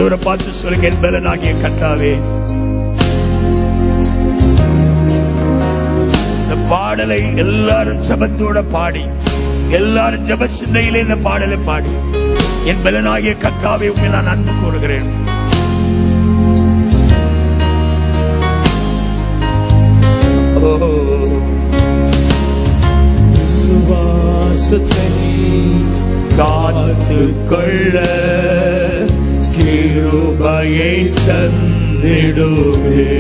ஆண்டவரை பார்த்து சொல்லுங்க என் பலனாகிய கட்டாவே இந்த பாடலை எல்லாரும் சபத்தோட பாடி எல்லாரும் ஜப சிந்தையிலே இந்த பாடலை பாடி என் பலனாகிய கத்தாவே உண்மை நான் அன்பு கூறுகிறேன் ஓ சுவாசத்தை காத்து கொள்ள கிருபையை தந்திடுவே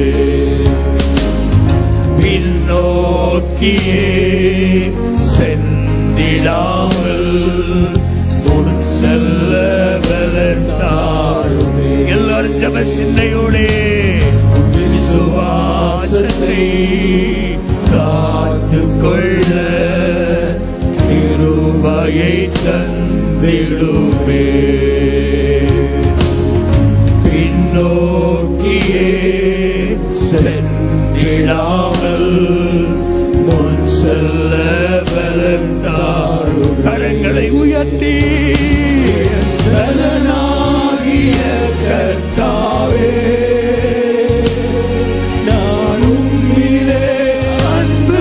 பின்னோக்கியே சென்றிடாமல் முன் செல்ல வளர்ந்தாருமே எல்லாரும் ஜப சிந்தையோடே விசுவாசத்தை காத்து கொள்ள கிருபையை தந்திடுமே பின்னோக்கியே சென்றிடாமல் முன் செல்ல பலந்தாரு கரங்களை உயர்த்தி பலனாகிய கர்த்தாவே நான் உம்மிலே அன்பு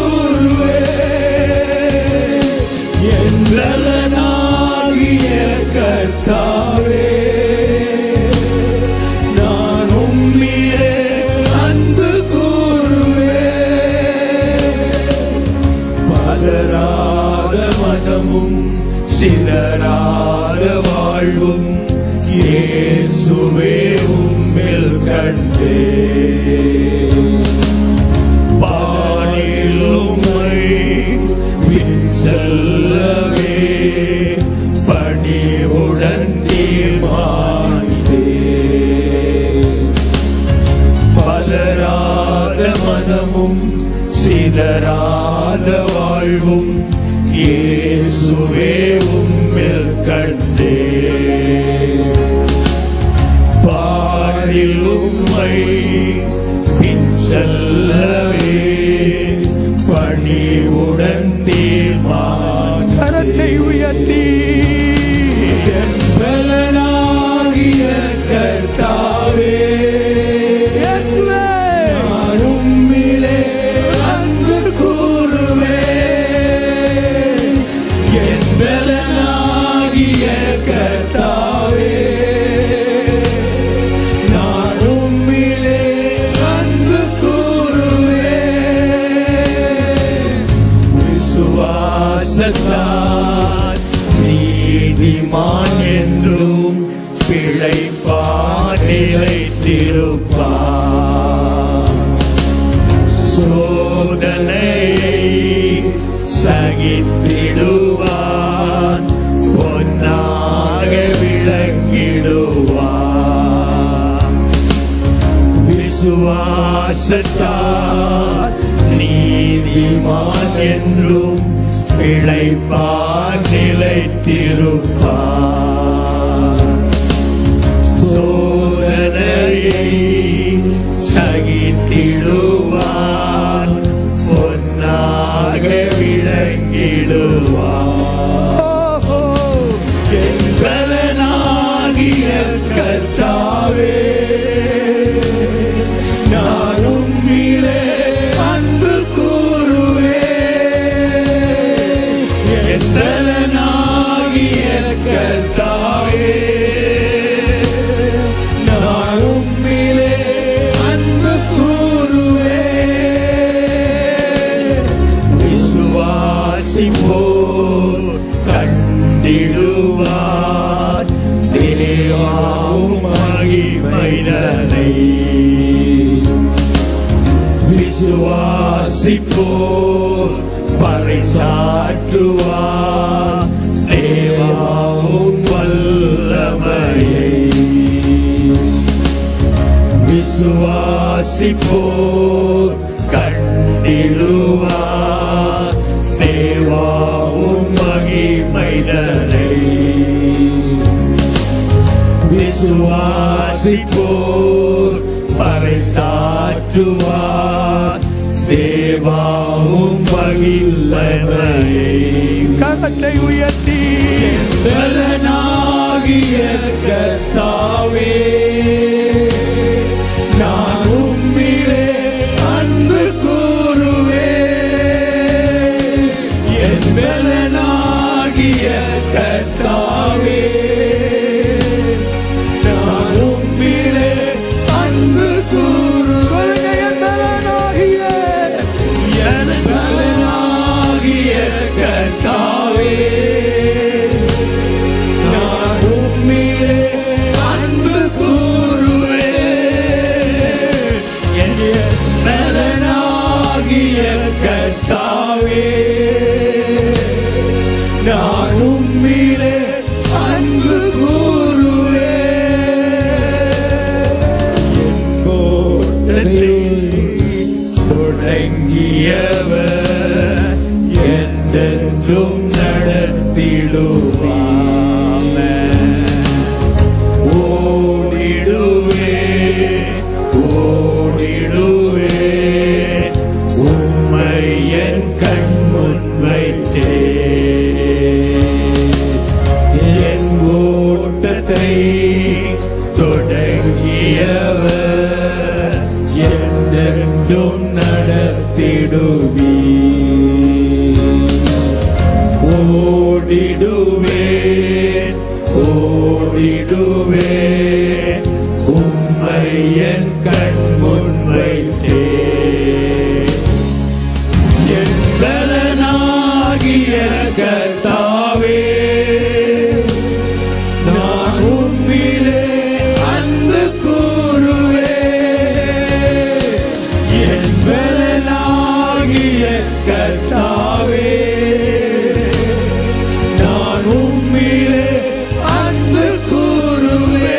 கூறுவேன் என் பலனாகிய கர்த்தாவே நான் உம்மிலே அன்பு கூறுவேன் பதறாத மனமும் சிதறாத வாழ்வும் இயேசுவே உம்மில் கண்டே பாடிலுமை பின் செல்லவே பணிவுடன் தீர்மானித்தே பலராத மனமும் சிதறாத வாழ்வும் இயேசுவே உம்மில் கண்டே பாரில் உம்மை பின் செல்லவே பணிவுடன் தீர்மான் கரத்தை உயர்த்தி என் பலனாகிய கர்த்தாவே நான் உம்மிலே அன்பு கூறுவேன் என் பலனாகிய கர்த்தாவே நான் உம்மிலே அன்பு கூறுவேன் விசுவாசத்தால் நீதிமான் என்றும் பிழைப்பார் நிலைத்திருப்பார் சோதனையை சகித்திடுவான் பொன்னாக விளங்கிடுவான் விசுவாசத்தால் நீதிமான் என்றும் பிழைப்பார் நிலைத்திருப்பார் சோதனையை சகித்திடுவான் பொன்னாக விளங்கிடுவான் என் பலனாகிய கர்த்தாவே நான் உம்மிலே அன்பு கூறுவேன் என் பலனாகிய கர்த்தாவே நான் உம்மிலே அன்பு கூறுவேன் விசுவாசிப்போர் கண்டிடுவார் தேவாவும் மகிமைதனை விசுவாசிப்போர் பறைசாற்றுவார் தேவாவும் வல்லமையை விசுவாசிப்போர் கண்டிடுவார் தேவாவும் மகிமைதனை விசுவாசிப்போர் பறைசாற்றுவார் தேவாவும் மகிழ்வனையை கரத்தை உயர்த்தி பலனாகிய கர்த்தா என்றென்றும் நடத்திடுவாமே ஓடிடுவே ஓடிடுவே உம்மை என் கண் முன் வைத்தே என் ஓட்டத்தை தொடங்கியவர் என்றென்றும் நடத்திடுவீ ஓடிடுவேன் ஓடிடுவேன் உம்மை என் கண் முன் வைத்தே என் பலனாகிய கர்த்தாவே நான் உம்மிலே அன்பு கூறுவே என் பலனாகிய கர்த்தாவே நான் உம்மிலே அன்பு கூறுவே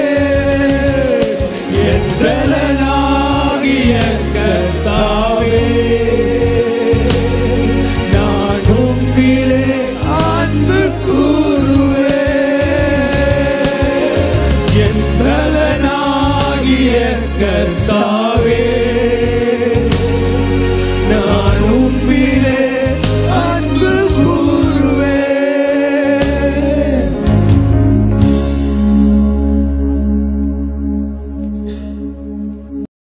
என் பலனாகிய கர்த்தாவே நான் உம்மிலே அன்பு கூறுவே என் பலனாகிய கர்த்தாவே